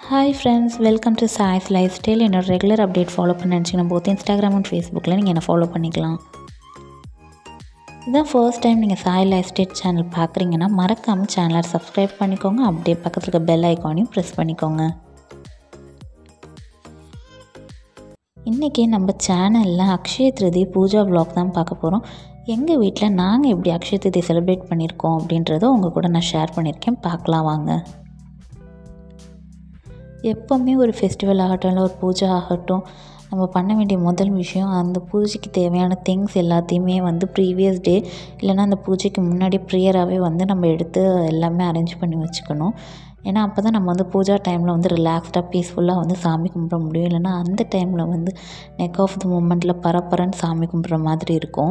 hi friends welcome to choice life style என்னோட regular update follow பண்ண நினச்சிங்கன்னா both Instagram and ஃபேஸ்புக்கில் நீங்கள் என்னை ஃபாலோ பண்ணிக்கலாம் இதான் ஃபர்ஸ்ட் டைம் நீங்கள் சாய் லைஃப் ஸ்டைல் சேனல் பார்க்குறீங்கன்னா மறக்காமல் சேனலை சப்ஸ்கிரைப் பண்ணிக்கோங்க அப்படியே பக்கத்தில் இருக்க பெல் ஐக்கானையும் ப்ரெஸ் பண்ணிக்கோங்க இன்றைக்கி நம்ம சேனலில் அக்ஷய திருதி பூஜா vlog தான் பார்க்க போகிறோம் எங்கள் வீட்டில் நாங்கள் எப்படி அக்ஷய திருதி செலிப்ரேட் பண்ணியிருக்கோம் அப்படின்றத உங்கள் கூட நான் ஷேர் பண்ணியிருக்கேன் பார்க்கலாம் வாங்க எப்போவுமே ஒரு ஃபெஸ்டிவல் ஆகட்டும் இல்லை ஒரு பூஜை ஆகட்டும் நம்ம பண்ண வேண்டிய முதல் விஷயம் அந்த பூஜைக்கு தேவையான திங்ஸ் எல்லாத்தையுமே வந்து ப்ரீவியஸ் டே இல்லைன்னா அந்த பூஜைக்கு முன்னாடி ப்ரேயராகவே வந்து நம்ம எடுத்து எல்லாமே அரேஞ்ச் பண்ணி வச்சுக்கணும் ஏன்னா அப்போ தான் நம்ம வந்து பூஜா டைமில் வந்து ரிலாக்ஸ்டாக பீஸ்ஃபுல்லாக வந்து சாமி கும்பிட முடியும் இல்லைன்னா அந்த டைமில் வந்து நெக் ஆஃப் த மூமெண்ட்டில் பரப்பரன்னு சாமி கும்பிட்ற மாதிரி இருக்கும்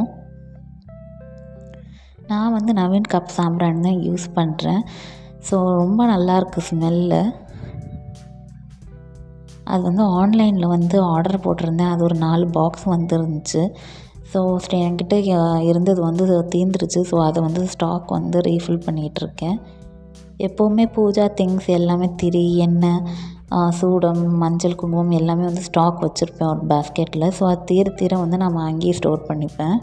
நான் வந்து நவீன் கப் சாம்பிராணி தான் யூஸ் பண்ணுறேன் ஸோ ரொம்ப நல்லாயிருக்கு ஸ்மெல்லு அது வந்து ஆன்லைனில் வந்து ஆர்டர் போட்டிருந்தேன் அது ஒரு நாலு பாக்ஸ் வந்துருந்துச்சு ஸோ என்கிட்ட இருந்தது வந்து தீர்ந்துருச்சு ஸோ அதை வந்து ஸ்டாக் வந்து ரீஃபில் பண்ணிகிட்ருக்கேன் எப்போவுமே பூஜா திங்ஸ் எல்லாமே திரி எண்ணெய் சூடம் மஞ்சள் குங்குமம் எல்லாமே வந்து ஸ்டாக் வச்சுருப்பேன் ஒரு பேஸ்கெட்டில் ஸோ அது தீர தீர வந்து நான் அங்கேயே ஸ்டோர் பண்ணிப்பேன்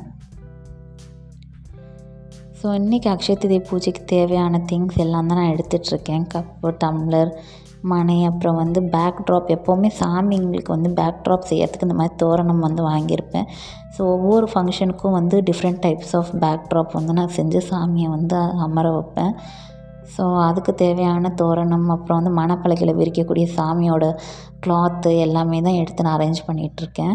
ஸோ இன்றைக்கி அக்ஷய திதி பூஜைக்கு தேவையான திங்ஸ் எல்லாம் தான் நான் எடுத்துகிட்ருக்கேன் கப்பு டம்ளர் மனை அப்புறம் வந்து பேக் ட்ராப் எப்போவுமே சாமிங்களுக்கு வந்து பேக் ட்ராப் செய்யறதுக்கு இந்த மாதிரி தோரணம் வந்து வாங்கியிருப்பேன் ஸோ ஒவ்வொரு ஃபங்க்ஷனுக்கும் வந்து different types of backdrop வந்து நான் செஞ்சு சாமியை வந்து அமர வைப்பேன் ஸோ அதுக்கு தேவையான தோரணம் அப்புறம் வந்து மணப்பலகையில் விரிக்கக்கூடிய சாமியோட கிளாத்து எல்லாமே தான் எடுத்து நான் அரேஞ்ச் பண்ணிகிட்ருக்கேன்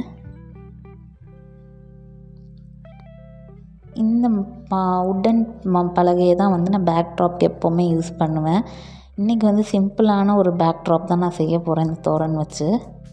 இந்த உட்டன் பலகையை தான் வந்து நான் பேக் ட்ராப்க்கு எப்போவுமே யூஸ் பண்ணுவேன் இன்றைக்கி வந்து சிம்பிளான ஒரு பேக் ட்ராப் தான் நான் செய்ய போகிறேன் இந்த தோரன் வச்சு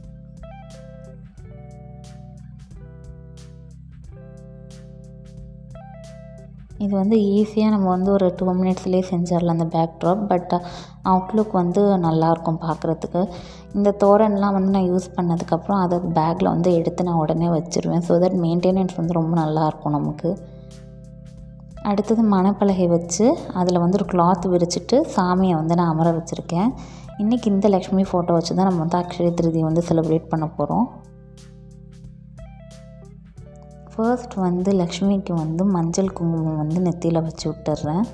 இது வந்து ஈஸியாக நம்ம வந்து ஒரு டூ மினிட்ஸ்லேயே செஞ்சிடலாம் அந்த பேக் ட்ராப் பட் அவுட்லுக் வந்து நல்லாயிருக்கும் பார்க்குறதுக்கு இந்த தோரன்லாம் வந்து நான் யூஸ் பண்ணதுக்கப்புறம் அதை பேக்கில் வந்து எடுத்து நான் உடனே வச்சுருவேன் ஸோ தட் மெயின்டெனன்ஸ் வந்து ரொம்ப நல்லாயிருக்கும் நமக்கு அடுத்தது மணப்பலகை வச்சு அதில் வந்து ஒரு கிளாத் விரிச்சிட்டு சாமியை வந்து நான் அமர வச்சுருக்கேன் இன்றைக்கி இந்த லக்ஷ்மி ஃபோட்டோ வச்சு தான் நம்ம வந்து அக்ஷய திருதி வந்து செலிப்ரேட் பண்ண போகிறோம் ஃபர்ஸ்ட் வந்து லக்ஷ்மிக்கு வந்து மஞ்சள் குங்குமம் வந்து நெத்தியில் வச்சு விட்டுறேன்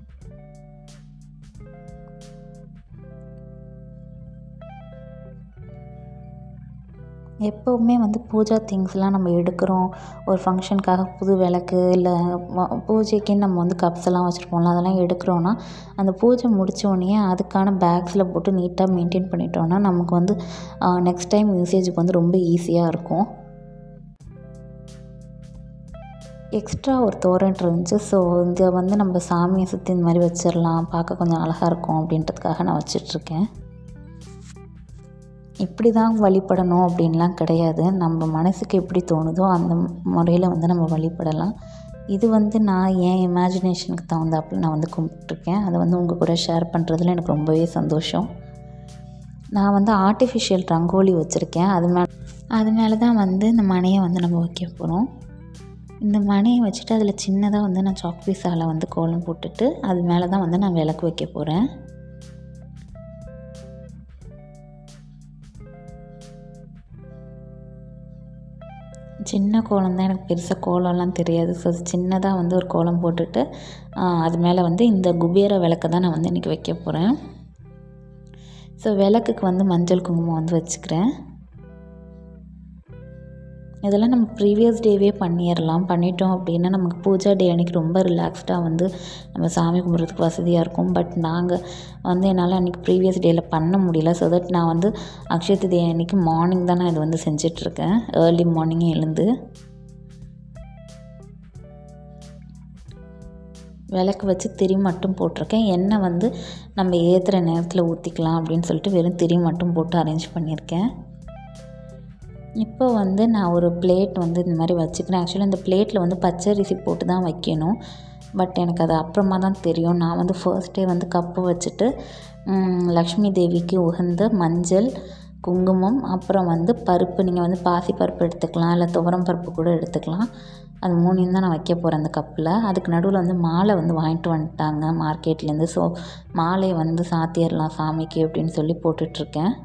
எப்போவுமே வந்து பூஜா திங்ஸ்லாம் நம்ம எடுக்கிறோம் ஒரு ஃபங்க்ஷனுக்காக புது விளக்கு இல்லை பூஜைக்குன்னு நம்ம வந்து கப்ஸ் எல்லாம் வச்சுருப்போம்ல அதெல்லாம் எடுக்கிறோன்னா அந்த பூஜை முடித்தோடனே அதுக்கான பேக்ஸில் போட்டு நீட்டாக மெயின்டைன் பண்ணிட்டோன்னா நமக்கு வந்து நெக்ஸ்ட் டைம் யூசேஜுக்கு வந்து ரொம்ப ஈஸியாக இருக்கும் எக்ஸ்ட்ரா ஒரு தோரன் இருந்துச்சு ஸோ இதை வந்து நம்ம சாமியை சுற்றி இந்த மாதிரி வச்சிடலாம் பார்க்க கொஞ்சம் அழகாக இருக்கும் அப்படின்றதுக்காக நான் வச்சிட்ருக்கேன் இப்படி தான் வழிபடணும் அப்படின்லாம் கிடையாது நம்ம மனசுக்கு எப்படி தோணுதோ அந்த முறையில் வந்து நம்ம வழிபடலாம் இது வந்து நான் என் இமேஜினேஷனுக்கு தகுந்தாப்பில் நான் வந்து கும்பிட்ருக்கேன் அதை வந்து உங்கள் கூட ஷேர் பண்ணுறதுல எனக்கு ரொம்பவே சந்தோஷம் நான் வந்து ஆர்டிஃபிஷியல் ரங்கோலி வச்சுருக்கேன் அது மேலே அது மேலே தான் வந்து இந்த மனையை வந்து நம்ம வைக்க போகிறோம் இந்த மனையை வச்சுட்டு அதில் சின்னதாக வந்து நான் சாக் பீஸால் வந்து கோலம் போட்டுட்டு அது மேலே தான் வந்து நான் விளக்கு வைக்க போகிறேன் சின்ன கோலம் தான் எனக்கு பெருசாக கோலம்லாம் தெரியாது ஸோ சின்னதாக வந்து ஒரு கோலம் போட்டுட்டு அது மேலே வந்து இந்த குபேர விளக்கை தான் நான் வந்து இன்றைக்கி வைக்க போகிறேன் ஸோ விளக்குக்கு வந்து மஞ்சள் குங்குமம் வந்து வச்சுக்கிறேன் இதெல்லாம் நம்ம ப்ரீவியஸ் டேவே பண்ணிடலாம் பண்ணிட்டோம் அப்படின்னா நமக்கு பூஜா டே அன்றைக்கி ரொம்ப ரிலாக்ஸ்டாக வந்து நம்ம சாமி கும்பிட்றதுக்கு வசதியாக இருக்கும் பட் நாங்கள் வந்து என்னால் அன்றைக்கி ப்ரீவியஸ் டேயில் பண்ண முடியல ஸோ தட் நான் வந்து அக்ஷய திதி அன்றைக்கி மார்னிங் தான் நான் இது வந்து செஞ்சிட்ருக்கேன் ஏர்லி மார்னிங்கே எழுந்து விளக்கு வச்சு திரி மட்டும் போட்டிருக்கேன் எண்ணெய் வந்து நம்ம ஏற்றுற நேரத்தில் ஊற்றிக்கலாம் அப்படின்னு சொல்லிட்டு வெறும் திரி மட்டும் போட்டு அரேஞ்ச் பண்ணியிருக்கேன் இப்போ வந்து நான் ஒரு பிளேட் வந்து இந்த மாதிரி வச்சுக்கிறேன் ஆக்சுவலாக இந்த பிளேட்டில் வந்து பச்சரிசி போட்டு தான் வைக்கணும் பட் எனக்கு அது அப்புறமா தான் தெரியும் நான் வந்து ஃபர்ஸ்டே வந்து கப்பு வச்சுட்டு லக்ஷ்மி தேவிக்கு உகந்த மஞ்சள் குங்குமம் அப்புறம் வந்து பருப்பு நீங்கள் வந்து பாசி பருப்பு எடுத்துக்கலாம் இல்லை துவரம் பருப்பு கூட எடுத்துக்கலாம் அது மூணையும் தான் நான் வைக்க போகிறேன் அந்த கப்பில் அதுக்கு நடுவில் வந்து மாலை வந்து வாங்கிட்டு வந்துட்டாங்க மார்க்கெட்லேருந்து ஸோ மாலையை வந்து சாத்திடலாம் சாமிக்கு அப்படின்னு சொல்லி போட்டுட்ருக்கேன்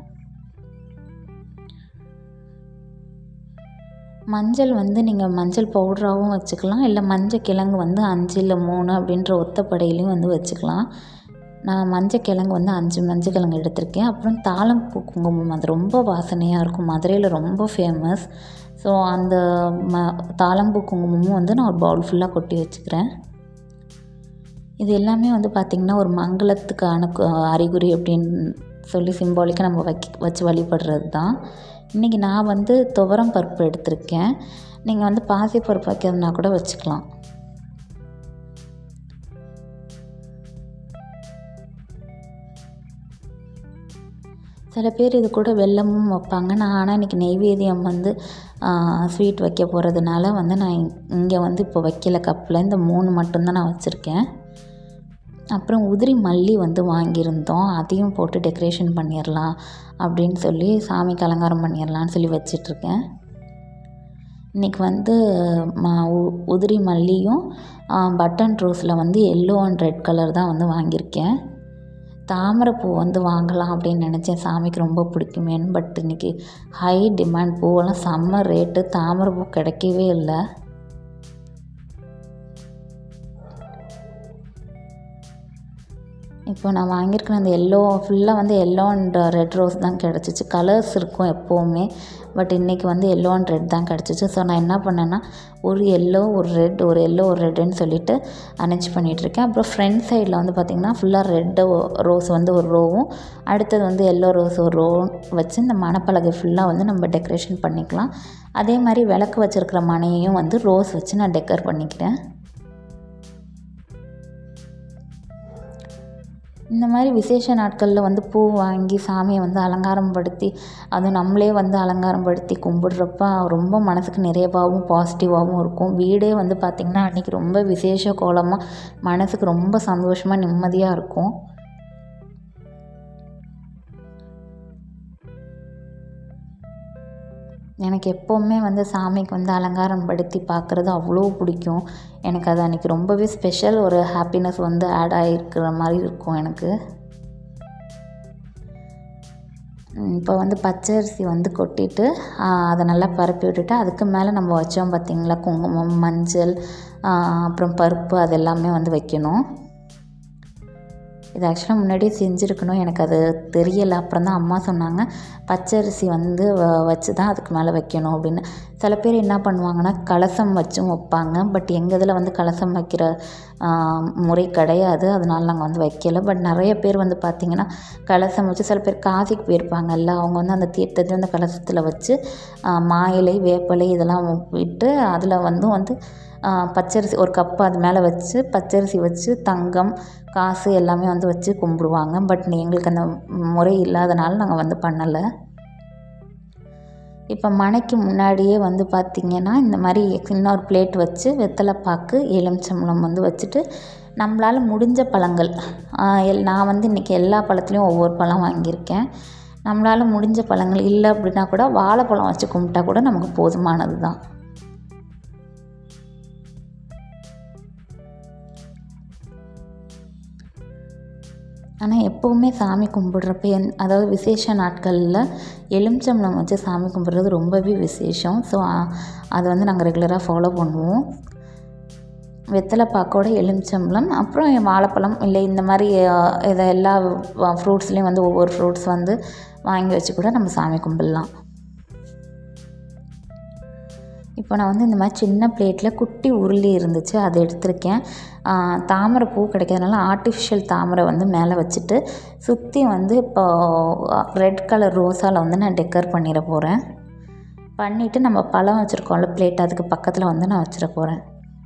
மஞ்சள் வந்து நீங்கள் மஞ்சள் பவுடராகவும் வச்சுக்கலாம் இல்லை மஞ்சள் கிழங்கு வந்து அஞ்சு இல்லை மூணு அப்படின்ற ஒத்தப்படையிலையும் வந்து வச்சுக்கலாம் நான் மஞ்சள் கிழங்கு வந்து அஞ்சு மஞ்சள் கிழங்கு எடுத்திருக்கேன் அப்புறம் தாளம்பூ குங்குமம் அது ரொம்ப வாசனையாக இருக்கும் மதுரையில் ரொம்ப ஃபேமஸ் ஸோ அந்த ம தாளம்பூ குங்குமமும் வந்து நான் ஒரு பவுல் ஃபுல்லாக கொட்டி வச்சுக்கிறேன் இது எல்லாமே வந்து பார்த்திங்கன்னா ஒரு மங்களத்துக்கான கு- அறிகுறி அப்படின்னு சொல்லி சிம்பாலிக்காக நம்ம வைக்க வச்சு வழிபடுறது தான் இன்றைக்கி நான் வந்து துவரம் பருப்பு எடுத்திருக்கேன் நீங்கள் வந்து பாசி பருப்பு வைக்கிறதுனா கூட வச்சுக்கலாம் சில பேர் இது கூட வெல்லமும் வைப்பாங்க நான் ஆனால் இன்றைக்கி நெய்வேத்தியம் வந்து ஸ்வீட் வைக்க போகிறதுனால வந்து நான் இங்கே வந்து இப்போ வைக்கல கப்பில் இந்த மூணு மட்டும்தான் நான் வச்சுருக்கேன் அப்புறம் உதிரி மல்லி வந்து வாங்கியிருந்தோம் அதையும் போட்டு டெக்கரேஷன் பண்ணிடலாம் அப்படின்னு சொல்லி சாமிக்கு அலங்காரம் பண்ணிடலான்னு சொல்லி வச்சிட்ருக்கேன் இன்றைக்கி வந்து ம- உ- உதிரி மல்லியும் பட்டன் ரோஸில் வந்து எல்லோ அண்ட் ரெட் கலர் தான் வந்து வாங்கியிருக்கேன் தாமரைப்பூ வந்து வாங்கலாம் அப்படின்னு நினச்சேன் சாமிக்கு ரொம்ப பிடிக்குமேன்னு பட் இன்றைக்கி ஹை டிமாண்ட் பூவெல்லாம் செம்ம ரேட்டு தாமரைப்பூ கிடைக்கவே இல்லை இப்போ நான் வாங்கியிருக்கிற அந்த எல்லோ ஃபுல்லாக வந்து எல்லோ அண்ட் ரெட் ரோஸ் தான் கிடச்சிச்சு கலர்ஸ் இருக்கும் எப்போவுமே பட் இன்றைக்கி வந்து எல்லோ அண்ட் ரெட் தான் கிடச்சிச்சு ஸோ நான் என்ன பண்ணேன்னா ஒரு எல்லோ ஒரு ரெட் ஒரு எல்லோ ஒரு ரெட்டுன்னு சொல்லிட்டு அரேஞ்ச் பண்ணிகிட்ருக்கேன் அப்புறம் ஃப்ரண்ட் சைடில் வந்து பார்த்திங்கன்னா ஃபுல்லாக ரெட்டு ரோஸ் வந்து ஒரு ரோவும் அடுத்தது வந்து எல்லோ ரோஸ் ஒரு ரோவும் வச்சு இந்த மணப்பலகை ஃபுல்லாக வந்து நம்ம டெக்கரேஷன் பண்ணிக்கலாம் அதே மாதிரி விளக்கு வச்சுருக்கிற மனையையும் வந்து ரோஸ் வச்சு நான் டெக்கர் பண்ணிக்கிறேன் இந்த மாதிரி விசேஷ நாட்களில் வந்து பூ வாங்கி சாமியை வந்து அலங்காரம் படுத்தி அது நம்மளே வந்து அலங்காரம் படுத்தி கும்பிடுறப்ப ரொம்ப மனசுக்கு நிறைவாகவும் பாசிட்டிவாகவும் இருக்கும் வீடே வந்து பார்த்திங்கன்னா அன்றைக்கி ரொம்ப விசேஷ கோலமாக மனசுக்கு ரொம்ப சந்தோஷமாக நிம்மதியாக இருக்கும் எனக்கு எப்போவுமே வந்து சாமிக்கு வந்து அலங்காரம் படுத்தி பார்க்குறது அவ்வளோ பிடிக்கும் எனக்கு அது அன்றைக்கி ரொம்பவே ஸ்பெஷல் ஒரு ஹாப்பினஸ் வந்து ஆட் ஆகிருக்கிற மாதிரி இருக்கும் எனக்கு இப்போ வந்து பச்சரிசி வந்து கொட்டிட்டு ஆ, அதை நல்லா பரப்பி விட்டுட்டு அதுக்கு மேலே நம்ம வச்சோம் பார்த்திங்களா குங்குமம் மஞ்சள் ஆ, அப்புறம் பருப்பு அது எல்லாமே வந்து வைக்கணும் இது ஆக்சுவலாக முன்னாடியே செஞ்சுருக்கணும் எனக்கு அது தெரியலை அப்புறம் தான் அம்மா சொன்னாங்க பச்சரிசி வந்து வ- வச்சு தான் அதுக்கு மேலே வைக்கணும் அப்படின்னு சில பேர் என்ன பண்ணுவாங்கன்னா கலசம் வச்சும் வைப்பாங்க பட் எங்கள் இதில் வந்து கலசம் வைக்கிற ஆ, முறை கிடையாது அதனால நாங்கள் வந்து வைக்கல பட் நிறைய பேர் வந்து பார்த்திங்கன்னா கலசம் வச்சு சில பேர் காசிக்கு போயிருப்பாங்கல்ல அவங்க வந்து அந்த தீர்த்தத்தை அந்த கலசத்தில் வச்சு ஆ, மா இலை வேப்பிலை இதெல்லாம் விட்டு அதில் வந்து வந்து ஆ, பச்சரிசி ஒரு கப்பு அது மேலே வச்சு பச்சரிசி வச்சு தங்கம் காசு எல்லாமே வந்து வச்சு கும்பிடுவாங்க பட் எங்களுக்கு அந்த முறை இல்லாதனால நாங்கள் வந்து பண்ணலை இப்போ மனைக்கு முன்னாடியே வந்து பார்த்திங்கன்னா இந்த மாதிரி இன்னொரு பிளேட் வச்சு வெத்தலை பாக்கு எலுமிச்சம்பழம் வந்து வச்சுட்டு நம்மளால் முடிஞ்ச பழங்கள் ஆ, எல் நான் வந்து இன்றைக்கி எல்லா பழத்துலேயும் ஒவ்வொரு பழம் வாங்கியிருக்கேன் நம்மளால் முடிஞ்ச பழங்கள் இல்லை அப்படின்னா கூட வாழைப்பழம் வச்சு கும்பிட்டா கூட நமக்கு போதுமானது தான் ஆனால் எப்போவுமே சாமி கும்பிட்றப்ப எந் அதாவது விசேஷ நாட்களில் எலுமிச்சம்பழம் வச்சு சாமி கும்பிட்றது ரொம்பவே விசேஷம் ஸோ அதை வந்து நாங்கள் ரெகுலராக ஃபாலோ பண்ணுவோம் வெத்தலை பாக்கோட எலுமிச்சம்பழம் அப்புறம் வாழைப்பழம் இல்லை இந்த மாதிரி அஹ், இதை எல்லா ஃப்ரூட்ஸ்லேயும் வந்து ஒவ்வொரு ஃப்ரூட்ஸ் வந்து வாங்கி வச்சு கூட நம்ம சாமி கும்பிடலாம் இப்போ நான் வந்து இந்த மாதிரி சின்ன பிளேட்டில் குட்டி உருளி இருந்துச்சு அதை எடுத்திருக்கேன் ஆ, தாமரை பூ கிடைக்கிறதுனால ஆர்டிஃபிஷியல் தாமரை வந்து மேலே வச்சுட்டு சுற்றி வந்து இப்போ ரெட் கலர் ரோஸால் வந்து நான் டெக்கர் பண்ணிட போகிறேன் பண்ணிவிட்டு நம்ம பழம் வச்சுருக்கோம்ல பிளேட் அதுக்கு பக்கத்தில் வந்து நான் வச்சிட போகிறேன்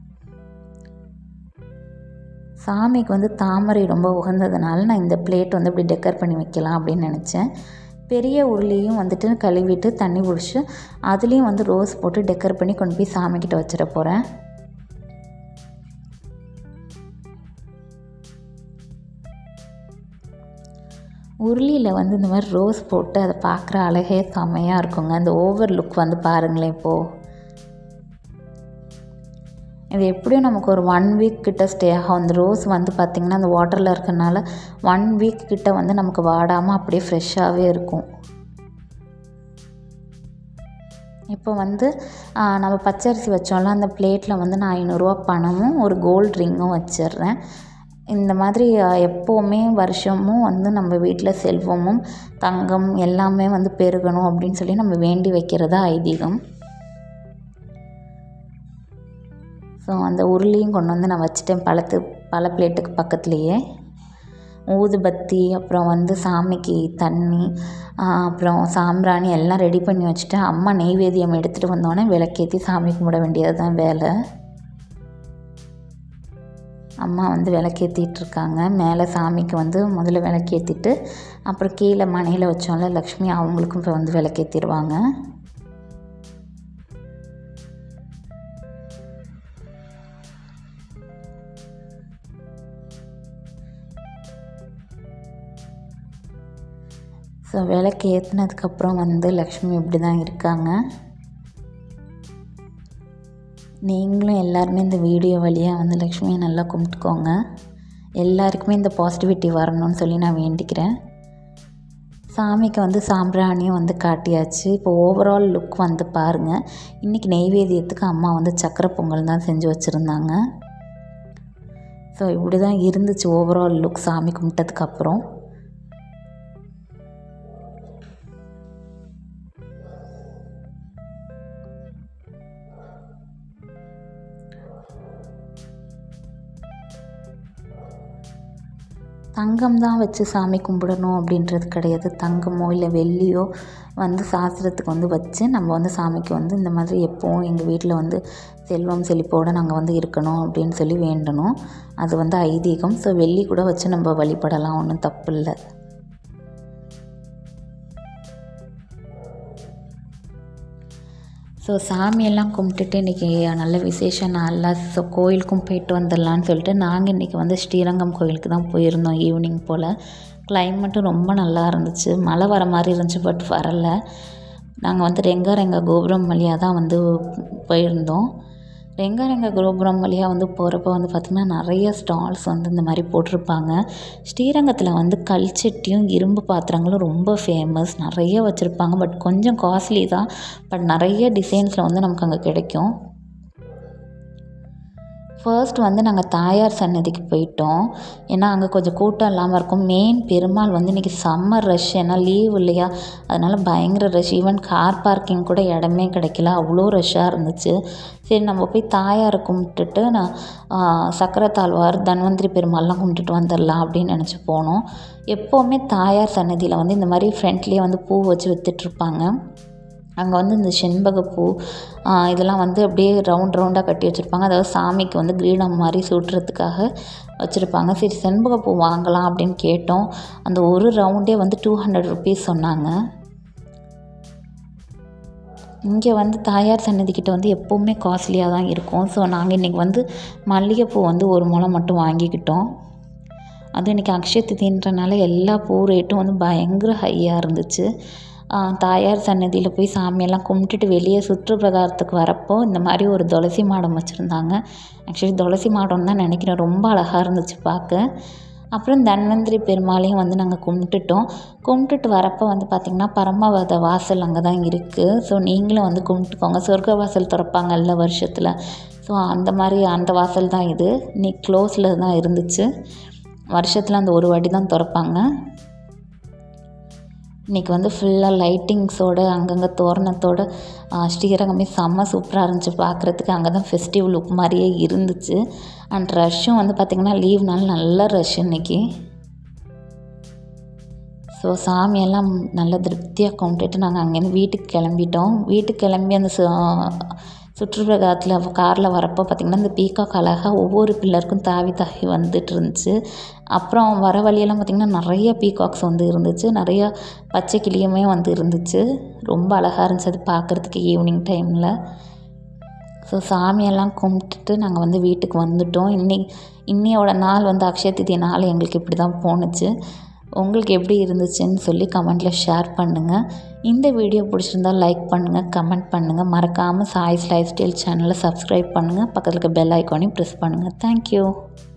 சாமிக்கு வந்து தாமரை ரொம்ப உகந்ததுனால நான் இந்த பிளேட் வந்து இப்படி டெக்கர் பண்ணி வைக்கலாம் அப்படின்னு நினச்சேன் பெரிய உருளையும் வந்துட்டு கழுவிட்டு தண்ணி பிடிச்சி அதுலேயும் வந்து ரோஸ் போட்டு டெக்கர் பண்ணி கொண்டு போய் சாமிக்கிட்ட வச்சிட போகிறேன் உருளியில் வந்து இந்த மாதிரி ரோஸ் போட்டு அதை பார்க்குற அழகே செம்மையாக இருக்குங்க அந்த ஓவர் லுக் வந்து பாருங்களேன் இப்போது இது எப்படியும் நமக்கு ஒரு ஒன் வீக் கிட்ட ஸ்டே ஆகும் அந்த ரோஸ் வந்து பார்த்திங்கன்னா அந்த வாட்டரில் இருக்கறனால ஒன் வீக் கிட்ட வந்து நமக்கு வாடாமல் அப்படியே ஃப்ரெஷ்ஷாகவே இருக்கும் இப்போ வந்து ஆ, நம்ம பச்சரிசி வச்சோம்ல அந்த பிளேட்டில் வந்து நான் ஐநூறுரூவா பணமும் ஒரு கோல்ட் ரிங்கும் வச்சிடுறேன் இந்த மாதிரி ஆ, எப்போவுமே வருஷமும் வந்து நம்ம வீட்டில் செல்வமும் தங்கம் எல்லாமே வந்து பெருகணும் அப்படின்னு சொல்லி நம்ம வேண்டி வைக்கிறதா ஐதீகம் ஸோ அந்த உருளையும் கொண்டு வந்து நான் வச்சுட்டேன் பழத்து பல பிளேட்டுக்கு பக்கத்துலேயே ஊதுபத்தி அப்புறம் வந்து சாமிக்கு தண்ணி ஆ, அப்புறம் சாம்பிராணி எல்லாம் ரெடி பண்ணி வச்சுட்டு அம்மா நெய்வேத்தியம் எடுத்துகிட்டு வந்தோடனே விளக்கேற்றி சாமி கும்பிட வேண்டியது தான் வேலை அம்மா வந்து விளக்கேற்றிட்டு இருக்காங்க மேலே சாமிக்கு வந்து முதல்ல விளக்கேற்றிட்டு அப்புறம் கீழே மனையில் வச்சோம்ல லக்ஷ்மி அவங்களுக்கும் இப்போ வந்து விளக்கேற்றிடுவாங்க ஸோ விளக்கு ஏற்றுனதுக்கப்புறம் வந்து லக்ஷ்மி இப்படி தான் இருக்காங்க நீங்களும் எல்லாருமே இந்த வீடியோ வழியாக வந்து லக்ஷ்மியை நல்லா கும்பிட்டுக்கோங்க எல்லாருக்குமே இந்த பாசிட்டிவிட்டி வரணும்னு சொல்லி நான் வேண்டிக்கிறேன் சாமிக்கு வந்து சாம்பிராணியும் வந்து காட்டியாச்சு இப்போ ஓவரால் லுக் வந்து பாருங்கள் இன்றைக்கி நெய்வேத்தியத்துக்கு அம்மா வந்து சக்கரை பொங்கல் தான் செஞ்சு வச்சுருந்தாங்க ஸோ இப்படி தான் இருந்துச்சு ஓவரால் லுக் சாமி கும்பிட்டதுக்கப்புறம் தங்கம் தான் வச்சு சாமி கும்பிடணும் அப்படின்றது கிடையாது தங்கமோ இல்லை வெள்ளியோ வந்து சாஸ்திரத்துக்கு வந்து வச்சு நம்ம வந்து சாமிக்கு வந்து இந்த மாதிரி எப்போவும் எங்கள் வீட்டில் வந்து செல்வம் செழிப்போடு நாங்கள் வந்து இருக்கணும் அப்படின்னு சொல்லி வேண்டணும் அது வந்து ஐதீகம் ஸோ வெள்ளி கூட வச்சு நம்ம வழிபடலாம் ஒன்றும் தப்பு இல்லை ஸோ சாமியெல்லாம் கும்பிட்டுட்டு இன்றைக்கி நல்ல விசேஷ நாளில் ஸோ கோயிலுக்கும் போயிட்டு வந்துடலான்னு சொல்லிட்டு நாங்கள் இன்றைக்கி வந்து ஸ்ரீரங்கம் கோயிலுக்கு தான் போயிருந்தோம் ஈவினிங் போல் கிளைமேட்டும் ரொம்ப நல்லா இருந்துச்சு மழை வர மாதிரி இருந்துச்சு பட் வரல நாங்கள் வந்து ரெங்காரெங்க கோபுரம் வழியாக தான் வந்து போயிருந்தோம் ரெங்காரெங்க கோபுரம் வழியாக வந்து போகிறப்ப வந்து பார்த்திங்கன்னா நிறைய ஸ்டால்ஸ் வந்து இந்த மாதிரி போட்டிருப்பாங்க ஸ்ரீரங்கத்தில் வந்து கல்சட்டியும் இரும்பு பாத்திரங்களும் ரொம்ப ஃபேமஸ் நிறைய வச்சுருப்பாங்க பட் கொஞ்சம் காஸ்ட்லி தான் பட் நிறைய டிசைன்ஸில் வந்து நமக்கு அங்கே கிடைக்கும் ஃபர்ஸ்ட் வந்து நாங்கள் தாயார் சன்னதிக்கு போயிட்டோம் ஏன்னா அங்கே கொஞ்சம் கூட்டம் இல்லாமல் இருக்கும் மெயின் பெருமாள் வந்து இன்றைக்கி சம்மர் ரஷ் ஏன்னா லீவ் இல்லையா அதனால் பயங்கர ரஷ் ஈவன் கார் பார்க்கிங் கூட இடமே கிடைக்கல அவ்வளோ ரஷ்ஷாக இருந்துச்சு சரி நம்ம போய் தாயாரை கும்பிட்டுட்டு நான் சக்கரத்தாழ்வார் தன்வந்திரி பெருமாள்லாம் கும்பிட்டுட்டு வந்துடலாம் அப்படின்னு நினச்சி போனோம் எப்போவுமே தாயார் சன்னதியில் வந்து இந்த மாதிரி ஃப்ரண்ட்லேயே வந்து பூ வச்சு விற்றுட்ருப்பாங்க அங்கே வந்து இந்த செண்பகப்பூ ஆ, இதெல்லாம் வந்து அப்படியே ரவுண்ட் ரவுண்டாக கட்டி வச்சுருப்பாங்க அதாவது சாமிக்கு வந்து கிரீடம் மாதிரி சூட்டுறதுக்காக வச்சுருப்பாங்க சரி செண்பகப்பூ வாங்கலாம் அப்படின்னு கேட்டோம் அந்த ஒரு ரவுண்டே வந்து டூ ஹண்ட்ரட் ருபீஸ் சொன்னாங்க இங்கே வந்து தாயார் சன்னதிக்கிட்ட வந்து எப்போவுமே காஸ்ட்லியாக தான் இருக்கும் ஸோ நாங்கள் இன்றைக்கி வந்து மல்லிகைப்பூ வந்து ஒரு முளம் மட்டும் வாங்கிக்கிட்டோம் அதுவும் இன்றைக்கி அக்ஷய திதின்றனால எல்லா பூ ரேட்டும் வந்து பயங்கர ஹையாக இருந்துச்சு ஆ, தாயார் சன்னதியில் போய் சாமியெல்லாம் கும்பிட்டுட்டு வெளியே சுற்று பிரகாரத்துக்கு வரப்போ இந்த மாதிரி ஒரு துளசி மாடம் வச்சுருந்தாங்க ஆக்சுவலி துளசி மாடம் தான் நினைக்கிறேன் ரொம்ப அழகாக இருந்துச்சு பார்க்க அப்புறம் தன்வந்திரி பெருமாளையும் வந்து நாங்கள் கும்பிட்டுட்டோம் கும்பிட்டுட்டு வரப்போ வந்து பார்த்திங்கன்னா பரமவத வாசல் அங்கே தான் இருக்குது ஸோ நீங்களும் வந்து கும்பிட்டுக்கோங்க சொர்க்க வாசல் திறப்பாங்கல்ல வருஷத்தில் ஸோ அந்த மாதிரி அந்த வாசல் தான் இது இன்னைக்கு க்ளோஸில் தான் இருந்துச்சு வருஷத்தில் அந்த ஒரு வாட்டி தான் திறப்பாங்க இன்றைக்கி வந்து ஃபுல்லாக லைட்டிங்ஸோட அங்கங்கே தோரணத்தோட ஆ, ஸ்ரீரங்கமே செம்ம சூப்பராக இருந்துச்சு பார்க்குறதுக்கு அங்கே தான் ஃபெஸ்டிவ் லுக் மாதிரியே இருந்துச்சு அண்ட் ரஷ்ஷும் வந்து பார்த்திங்கன்னா லீவ்னால நல்ல ரஷ் இன்னைக்கு ஸோ சாமியெல்லாம் நல்ல திருப்தியாக கும்பிட்டுட்டு நாங்கள் அங்கேருந்து வீட்டுக்கு கிளம்பிட்டோம் வீட்டுக்கு கிளம்பி அந்த சு சுற்றுப்பிரகாரத்தில் காரில் வரப்போ பார்த்திங்கன்னா இந்த பீகாக் அழகாக ஒவ்வொரு பில்லருக்கும் தாவி தாவி வந்துட்டு இருந்துச்சு அப்புறம் வர வழியெல்லாம் பார்த்திங்கன்னா நிறைய பீகாக்ஸ் வந்து இருந்துச்சு நிறைய பச்சை கிளியுமே வந்து இருந்துச்சு ரொம்ப அழகாக இருந்துச்சு அது பார்க்குறதுக்கு ஈவினிங் டைமில் ஸோ சாமியெல்லாம் கும்பிட்டுட்டு நாங்கள் வந்து வீட்டுக்கு வந்துட்டோம் இன்னி இன்னையோட நாள் வந்து அக்ஷய திதி நாள் எங்களுக்கு இப்படி தான் போணுச்சு உங்களுக்கு எப்படி இருந்துச்சுன்னு சொல்லி கமெண்ட்டில் ஷேர் பண்ணுங்கள் இந்த வீடியோ பிடிச்சிருந்தா லைக் பண்ணுங்கள் கமெண்ட் பண்ணுங்கள் மறக்காமல் சாய்ஸ் லைஃப் ஸ்டைல் சேனலை சப்ஸ்கிரைப் பண்ணுங்கள் பக்கத்தில் இருக்க பெல் ஐக்கானையும் ப்ரெஸ் பண்ணுங்கள் தேங்க்யூ